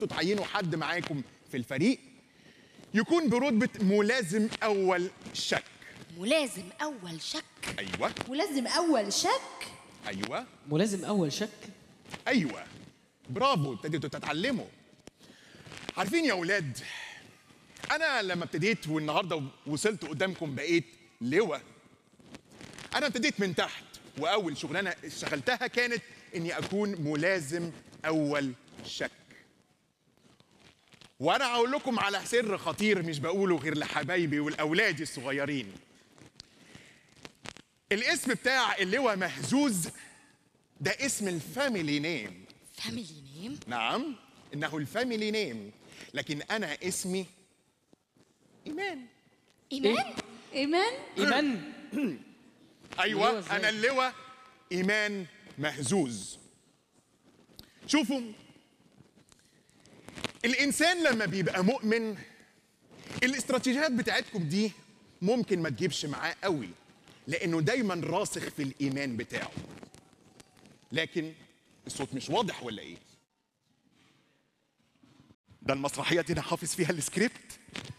تعينوا حد معاكم في الفريق يكون برتبة ملازم أول شك ملازم اول شك أيوة ملازم اول شك أيوة ملازم اول شك أيوة برافو ابتديتوا تتعلموا عارفين يا أولاد أنا لما ابتديت والنهاردة وصلت قدامكم بقيت لواء أنا ابتديت من تحت وأول شغلانة اشتغلتها كانت إني أكون ملازم أول شك وأنا هقول لكم على سر خطير مش بقوله غير لحبايبي والأولاد الصغيرين الاسم بتاع اللواء مهزوز ده اسم الفاميلي نيم فاميلي نيم نعم انه الفاميلي نيم لكن انا اسمي ايمان ايمان ايمان ايمان اللواء ايوه إزاي؟ انا اللواء ايمان مهزوز شوفوا الانسان لما بيبقى مؤمن الاستراتيجيات بتاعتكم دي ممكن ما تجيبش معاه قوي لانه دايما راسخ في الايمان بتاعه لكن الصوت مش واضح ولا ايه ده المسرحيه دي انا حافظ فيها السكريبت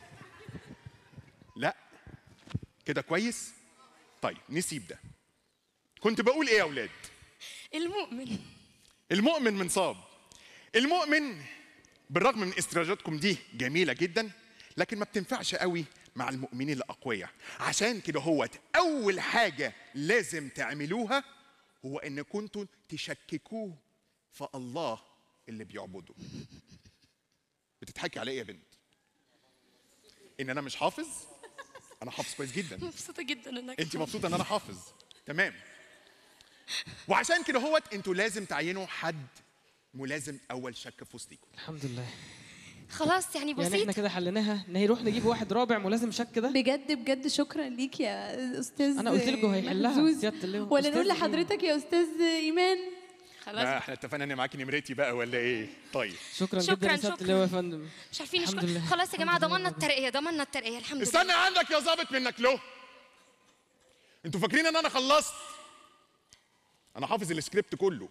لا كده كويس طيب نسيب ده كنت بقول ايه يا اولاد المؤمن المؤمن من صاب المؤمن بالرغم من استراتيجياتكم دي جميله جدا لكن ما بتنفعش قوي مع المؤمنين الاقوياء عشان كده هو اول حاجه لازم تعملوها هو ان كنتوا تشككوه في الله اللي بيعبده بتضحكي على ايه يا بنت ان انا مش حافظ انا حافظ كويس جدا مبسوطه جدا انك انت مبسوطه ان انا حافظ تمام وعشان كده هوت انتوا لازم تعينوا حد ملازم اول شك في وسطيكم الحمد لله خلاص يعني يعني احنا بسيط كده حليناها ان هيروح نجيب واحد رابع ملازم شك ده بجد بجد شكرا ليك يا استاذ أنا قلت لكم هيحلها، مهزوز. سيادة اللواء. ولا أستاذ نقول اللواء. لحضرتك يا استاذ ايمان لا خلاص احنا اتفقنا ان معاكي نمرتي بقى ولا ايه طيب شكرا, شكراً، جدا يا سياده شكراً. اللواء يا فندم مش عارفين الحمد نشكر لله. خلاص يا جماعه الحمد لله ضمننا رب الترقيه ضمننا الترقيه الحمد لله استنى عندك يا ظابط منك له انتوا فاكرين ان انا خلصت انا حافظ السكريبت كله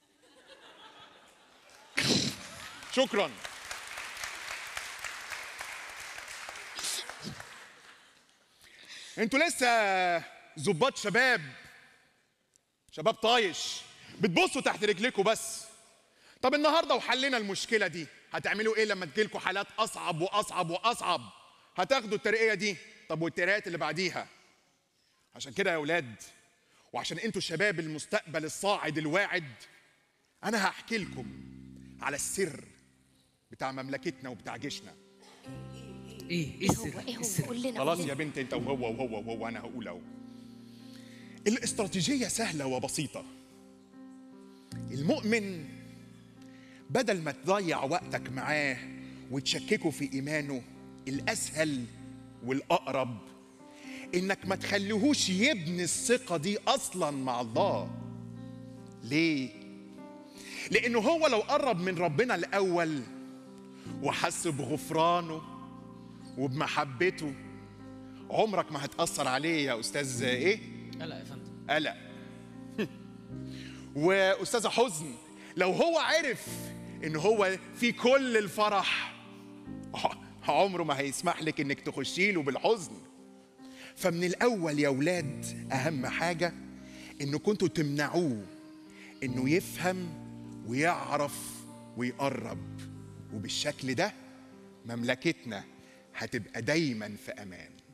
شكرا انتوا لسه ظباط شباب شباب طايش بتبصوا تحت رجليكوا بس طب النهارده وحلينا المشكله دي هتعملوا ايه لما تجيلكوا حالات اصعب واصعب واصعب هتاخدوا الترقيه دي طب والترقيات اللي بعديها عشان كده يا اولاد وعشان انتوا الشباب المستقبل الصاعد الواعد انا هحكي لكم على السر بتاع مملكتنا وبتاع جيشنا ايه ايه هو السر ايه هو السر قول لنا خلاص قول يا لنا. بنت انت وهو وهو وهو انا هقول اهو الاستراتيجيه سهله وبسيطه المؤمن بدل ما تضيع وقتك معاه وتشككه في ايمانه الاسهل والاقرب انك ما تخليهوش يبني الثقه دي اصلا مع الله ليه لانه هو لو قرب من ربنا الاول وحس بغفرانه وبمحبته عمرك ما هتأثر عليه يا أستاذ إيه؟ لا يا فندم قلق وأستاذة حزن لو هو عرف إن هو في كل الفرح عمره ما هيسمح لك إنك تخشي له بالحزن فمن الأول يا ولاد أهم حاجة إن كنتوا تمنعوه إنه يفهم ويعرف ويقرب وبالشكل ده مملكتنا هتبقى دايما في أمان